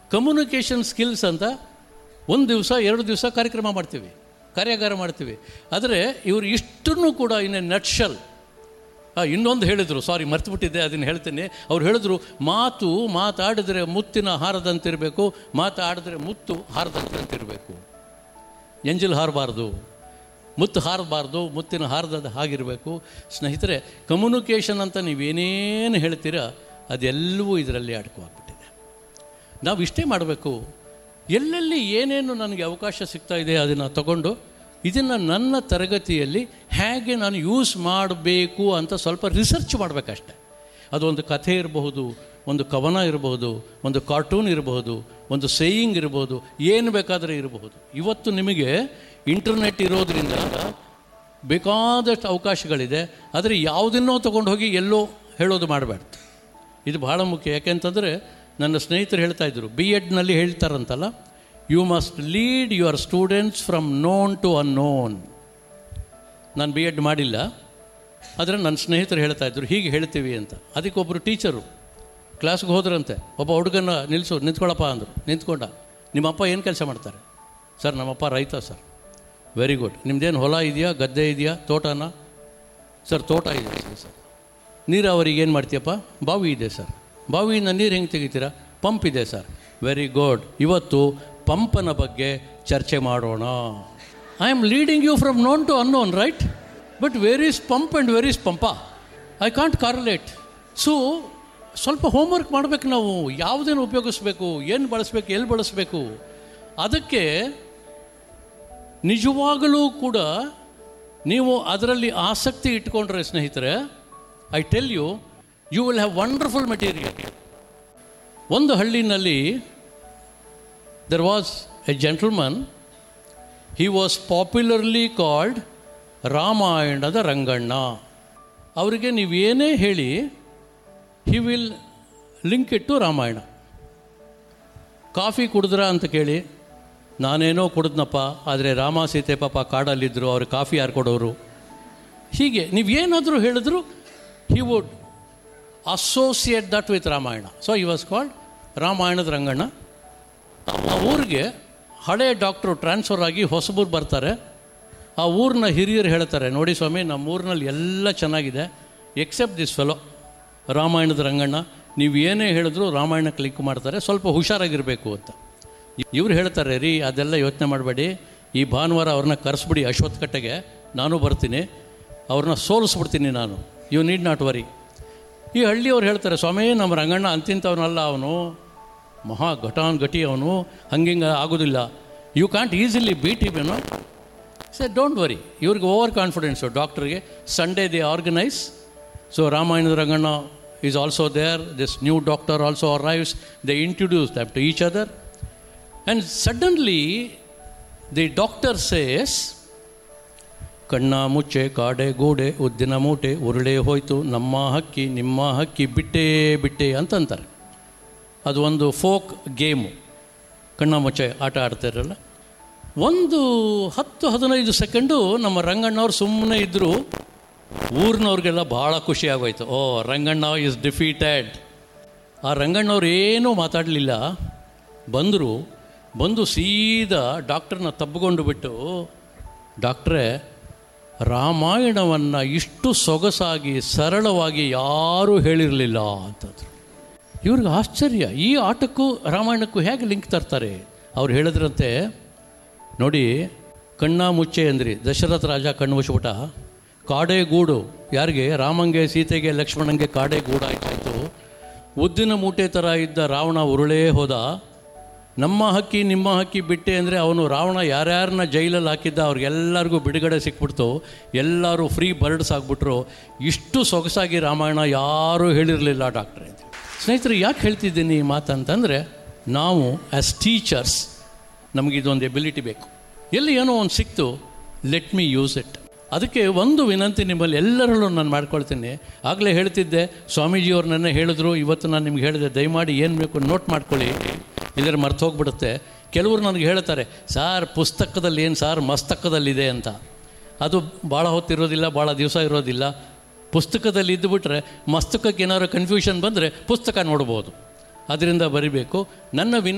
communication skills ಅಂತ ಒಂದು ದಿವಸ ಎರಡು ದಿವಸ ಕಾರ್ಯಕ್ರಮ ಮಾಡ್ತೀವಿ ಕಾರ್ಯಾಗಾರ ಮಾಡ್ತೀವಿ ಆದರೆ ಇವರು ಇಷ್ಟನ್ನು ಕೂಡ ಇನ್ ಎ ನಟ್ಶಲ್ ಇನ್ನೊಂದು ಹೇಳಿದರು ಸಾರಿ ಮರ್ತುಬಿಟ್ಟಿದ್ದೆ ಅದನ್ನು ಹೇಳ್ತೀನಿ ಅವ್ರು ಹೇಳಿದ್ರು ಮಾತು ಮಾತಾಡಿದ್ರೆ ಮುತ್ತಿನ ಹಾರದಂತಿರಬೇಕು ಮಾತಾಡಿದ್ರೆ ಮುತ್ತು ಹಾರದಂತಿರಬೇಕು ಎಂಜಲ್ ಹಾರಬಾರ್ದು ಮುತ್ತು ಹಾರಬಾರ್ದು ಮುತ್ತಿನ ಹಾರದ ಹಾಗಿರಬೇಕು ಸ್ನೇಹಿತರೆ ಕಮ್ಯುನಿಕೇಷನ್ ಅಂತ ನೀವೇನೇನು ಹೇಳ್ತೀರಾ ಅದೆಲ್ಲವೂ ಇದರಲ್ಲಿ ಅಡಕವಾಗ್ಬಿಟ್ಟಿದೆ ನಾವು ಇಷ್ಟೇ ಮಾಡಬೇಕು ಎಲ್ಲೆಲ್ಲಿ ಏನೇನು ನನಗೆ ಅವಕಾಶ ಸಿಗ್ತಾ ಇದೆ ಅದನ್ನು ತಗೊಂಡು ಇದನ್ನು ನನ್ನ ತರಗತಿಯಲ್ಲಿ ಹೇಗೆ ನಾನು ಯೂಸ್ ಮಾಡಬೇಕು ಅಂತ ಸ್ವಲ್ಪ ರಿಸರ್ಚ್ ಮಾಡಬೇಕಷ್ಟೆ ಅದೊಂದು ಕಥೆ ಇರಬಹುದು ಒಂದು ಕವನ ಇರಬಹುದು ಒಂದು ಕಾರ್ಟೂನ್ ಇರಬಹುದು ಒಂದು ಸೇಯಿಂಗ್ ಇರಬಹುದು ಏನು ಬೇಕಾದರೆ ಇರಬಹುದು ಇವತ್ತು ನಿಮಗೆ ಇಂಟರ್ನೆಟ್ ಇರೋದ್ರಿಂದ ಬೇಕಾದಷ್ಟು ಅವಕಾಶಗಳಿದೆ ಆದರೆ ಯಾವುದನ್ನೋ ತೊಗೊಂಡು ಹೋಗಿ ಎಲ್ಲೋ ಹೇಳೋದು ಮಾಡಬಾರ್ದು ಇದು ಬಹಳ ಮುಖ್ಯ ಯಾಕೆಂತಂದರೆ ನನ್ನ ಸ್ನೇಹಿತರು ಹೇಳ್ತಾ ಇದ್ರು ಬಿ ಎಡ್ನಲ್ಲಿ ಹೇಳ್ತಾರಂತಲ್ಲ you must lead your students from known to unknown ನಾನು ಬಿ ಎಡ್ ಮಾಡಿಲ್ಲ ಆದರೆ ನನ್ನ ಸ್ನೇಹಿತರು ಹೇಳ್ತಾ ಇದ್ರು ಹೀಗೆ ಹೇಳ್ತೀವಿ ಅಂತ ಅದಕ್ಕೆ ಒಬ್ಬರು ಟೀಚರು ಕ್ಲಾಸ್ಗೆ ಹೋದ್ರಂತೆ ಒಬ್ಬ ಹುಡುಗನ ನಿಲ್ಲಿಸು ನಿಂತ್ಕೊಳ್ಳಪ್ಪ ಅಂದರು ನಿಂತ್ಕೊಂಡ ನಿಮ್ಮಪ್ಪ ಏನು ಕೆಲಸ ಮಾಡ್ತಾರೆ ಸರ್ ನಮ್ಮಪ್ಪ ರೈತ ಸರ್ ವೆರಿ ಗುಡ್ ನಿಮ್ದೇನು ಹೊಲ ಇದೆಯಾ ಗದ್ದೆ ಇದೆಯಾ ತೋಟನ ಸರ್ ತೋಟ ಇದೆ ಸರ್ ನೀರಾವರಿಗೆ ಏನು ಮಾಡ್ತೀಯಪ್ಪ ಬಾವಿ ಇದೆ ಸರ್ ಬಾವಿಯಿಂದ ನೀರು ಹೆಂಗೆ ತೆಗಿತೀರಾ ಪಂಪ್ ಇದೆ ಸರ್ ವೆರಿ ಗುಡ್ ಇವತ್ತು ಪಂಪನ ಬಗ್ಗೆ ಚರ್ಚೆ ಮಾಡೋಣ I am leading you from known to unknown right but where is pump and where is pump I can't correlate so ಸ್ವಲ್ಪ ಹೋಮ್ವರ್ಕ್ ಮಾಡಬೇಕು ನಾವು ಯಾವುದೇನು ಉಪಯೋಗಿಸ್ಬೇಕು ಏನು ಬಳಸಬೇಕು ಎಲ್ಲಿ ಬಳಸಬೇಕು ಅದಕ್ಕೆ ನಿಜವಾಗಲೂ ಕೂಡ ನೀವು ಅದರಲ್ಲಿ ಆಸಕ್ತಿ ಇಟ್ಕೊಂಡ್ರೆ ಸ್ನೇಹಿತರೆ I tell you you will have wonderful material ಒಂದು ಹಳ್ಳಿನಲ್ಲಿ there was a gentleman he was popularly called ರಾಮಾಯಣದ ರಂಗಣ್ಣ ಅವರಿಗೆ ನೀವೇನೇ ಹೇಳಿ he will link it to Ramayana coffee ಕುಡಿದ್ರ ಅಂತ ಕೇಳಿ ನಾನೇನೋ ಕುಡಿದ್ನಪ್ಪ ಆದರೆ ರಾಮ ಸೀತೆ ಪಾಪ ಕಾಡಲ್ಲಿದ್ದರು ಅವ್ರಿಗೆ ಕಾಫಿ ಯಾರು ಕೊಡೋರು ಹೀಗೆ ನೀವೇನಾದರೂ ಹೇಳಿದ್ರು he would associate that with Ramayana so he was called ರಾಮಾಯಣದ ರಂಗಣ್ಣ ಆ ಊರಿಗೆ ಹಳೆ ಡಾಕ್ಟ್ರು ಟ್ರಾನ್ಸ್ಫರ್ ಆಗಿ ಹೊಸಬೂರು ಬರ್ತಾರೆ ಆ ಊರಿನ ಹಿರಿಯರು ಹೇಳ್ತಾರೆ ನೋಡಿ ಸ್ವಾಮಿ ನಮ್ಮ ಊರಿನಲ್ಲಿ ಎಲ್ಲ ಚೆನ್ನಾಗಿದೆ ಎಕ್ಸೆಪ್ಟ್ ದಿಸ್ ಫೆಲೋ ರಾಮಾಯಣದ ರಂಗಣ್ಣ ನೀವು ಏನೇ ಹೇಳಿದ್ರು ರಾಮಾಯಣಕ್ಕೆ ಲಿಂಕ್ ಮಾಡ್ತಾರೆ ಸ್ವಲ್ಪ ಹುಷಾರಾಗಿರಬೇಕು ಅಂತ ಇವ್ರು ಹೇಳ್ತಾರೆ ರೀ ಅದೆಲ್ಲ ಯೋಚನೆ ಮಾಡಬೇಡಿ ಈ ಭಾನುವಾರ ಅವ್ರನ್ನ ಕರೆಸ್ಬಿಡಿ ಅಶ್ವತ್ಥ ಕಟ್ಟೆಗೆ ನಾನು ಬರ್ತೀನಿ ಅವ್ರನ್ನ ಸೋಲಿಸ್ಬಿಡ್ತೀನಿ ನಾನು ಯು ನೀಡ್ ನಾಟ್ ವರಿ ಈ ಹಳ್ಳಿಯವ್ರು ಹೇಳ್ತಾರೆ ಸ್ವಾಮಿ ನಮ್ಮ ರಂಗಣ್ಣ ಅಂತಿಂಥವನಲ್ಲ ಅವನು ಮಹಾ ಘಟಾನ್ ಗಟಿ ಅವನು ಹಂಗಿಂಗೆ ಆಗೋದಿಲ್ಲ ಯು ಕಾಂಟ್ ಈಸಿಲಿ ಬೀಟ್ ಇವೇನೋ ಸರ್ ಡೋಂಟ್ ವರಿ ಇವ್ರಿಗೆ ಓವರ್ ಕಾನ್ಫಿಡೆನ್ಸು ಡಾಕ್ಟ್ರಿಗೆ ಸಂಡೇ ದೇ ಆರ್ಗನೈಸ್ ಸೊ ರಾಮಾಯಣದ Ranganna is also there this new doctor also arrives they introduce them to each other and suddenly the doctor says ಕಣ್ಣ ಮುಚ್ಚೆ ಕಾಡೆ ಗೋಡೆ ಉದ್ದಿನ ಮೂಟೆ ಉರುಳೆ ಹೋಯ್ತು ನಮ್ಮ ಹಕ್ಕಿ ನಿಮ್ಮ ಹಕ್ಕಿ ಬಿಟ್ಟೇ ಬಿಟ್ಟೆ ಅಂತಂತಾರೆ ಅದು ಒಂದು ಫೋಕ್ ಗೇಮು ಕಣ್ಣ ಮುಚ್ಚೆ ಆಟ ಆಡ್ತಾರಲ್ಲ ಒಂದು ಹತ್ತು ಹದಿನೈದು ಸೆಕೆಂಡು ನಮ್ಮ ರಂಗಣ್ಣವ್ರು ಸುಮ್ಮನೆ ಇದ್ದರು ಊರಿನವ್ರಿಗೆಲ್ಲ ಭಾಳ ಖುಷಿ ಆಗೋಯ್ತು ಓ ರಂಗಣ್ಣ ಇಸ್ ಡಿಫೀಟೆಡ್ ಆ ರಂಗಣ್ಣವ್ರು ಏನೂ ಮಾತಾಡಲಿಲ್ಲ ಬಂದರು ಬಂದು ಸೀದಾ ಡಾಕ್ಟ್ರನ್ನ ತಬ್ಕೊಂಡು ಬಿಟ್ಟು ಡಾಕ್ಟ್ರೇ ರಾಮಾಯಣವನ್ನು ಇಷ್ಟು ಸೊಗಸಾಗಿ ಸರಳವಾಗಿ ಯಾರೂ ಹೇಳಿರಲಿಲ್ಲ ಅಂತಂದರು ಇವ್ರಿಗೆ ಆಶ್ಚರ್ಯ ಈ ಆಟಕ್ಕೂ ರಾಮಾಯಣಕ್ಕೂ ಹೇಗೆ ಲಿಂಕ್ ತರ್ತಾರೆ ಅವ್ರು ಹೇಳಿದ್ರಂತೆ ನೋಡಿ ಕಣ್ಣ ಮುಚ್ಚೆ ಅಂದ್ರಿ ದಶರಥ ರಾಜ ಕಣ್ಣು ಮುಚ್ಚಿಬಿಟ್ಟ ಕಾಡೆ ಗೂಡು ಯಾರಿಗೆ ರಾಮಂಗೆ ಸೀತೆಗೆ ಲಕ್ಷ್ಮಣಂಗೆ ಕಾಡೆ ಗೂಡಾಯ್ತಾಯಿತು ಉದ್ದಿನ ಮೂಟೆ ಥರ ಇದ್ದ ರಾವಣ ಉರುಳೇ ಹೋದ ನಮ್ಮ ಹಕ್ಕಿ ನಿಮ್ಮ ಹಕ್ಕಿ ಬಿಟ್ಟೆ ಅಂದರೆ ಅವನು ರಾವಣ ಯಾರ್ಯಾರನ್ನ ಜೈಲಲ್ಲಿ ಹಾಕಿದ್ದ ಅವ್ರಿಗೆಲ್ಲರಿಗೂ ಬಿಡುಗಡೆ ಸಿಕ್ಬಿಡ್ತು ಎಲ್ಲರೂ ಫ್ರೀ ಬರ್ಡ್ಸ್ ಆಗಿಬಿಟ್ರು ಇಷ್ಟು ಸೊಗಸಾಗಿ ರಾಮಾಯಣ ಯಾರೂ ಹೇಳಿರಲಿಲ್ಲ ಡಾಕ್ಟ್ರೆ ಅಂತ ಸ್ನೇಹಿತರೆ ಯಾಕೆ ಹೇಳ್ತಿದ್ದೀನಿ ಈ ಮಾತಂತಂದರೆ ನಾವು ಆ್ಯಸ್ ಟೀಚರ್ಸ್ ನಮಗಿದೊಂದು ಎಬಿಲಿಟಿ ಬೇಕು ಎಲ್ಲಿ ಏನೋ ಒಂದು ಸಿಕ್ತು ಲೆಟ್ ಮೀ ಯೂಸ್ ಇಟ್ ಅದಕ್ಕೆ ಒಂದು ವಿನಂತಿ ನಿಮ್ಮಲ್ಲಿ ಎಲ್ಲರಲ್ಲೂ ನಾನು ಮಾಡ್ಕೊಳ್ತೀನಿ ಆಗಲೇ ಹೇಳ್ತಿದ್ದೆ ಸ್ವಾಮೀಜಿಯವ್ರು ನನ್ನ ಹೇಳಿದ್ರು ಇವತ್ತು ನಾನು ನಿಮ್ಗೆ ಹೇಳಿದೆ ದಯಮಾಡಿ ಏನು ಬೇಕು ನೋಟ್ ಮಾಡ್ಕೊಳ್ಳಿ ಇಲ್ಲದ್ರೆ ಮರ್ತು ಹೋಗ್ಬಿಡುತ್ತೆ ಕೆಲವರು ನನಗೆ ಹೇಳ್ತಾರೆ ಸಾರ್ ಪುಸ್ತಕದಲ್ಲಿ ಏನು ಸಾರ್ ಮಸ್ತಕದಲ್ಲಿದೆ ಅಂತ ಅದು ಭಾಳ ಹೊತ್ತಿರೋದಿಲ್ಲ ಭಾಳ ದಿವಸ ಇರೋದಿಲ್ಲ ಪುಸ್ತಕದಲ್ಲಿ ಇದ್ದುಬಿಟ್ರೆ ಮಸ್ತಕಕ್ಕೆ ಏನಾದ್ರು ಕನ್ಫ್ಯೂಷನ್ ಬಂದರೆ ಪುಸ್ತಕ ನೋಡ್ಬೋದು ಅದರಿಂದ ಬರಿಬೇಕು ನನ್ನ ವಿನ್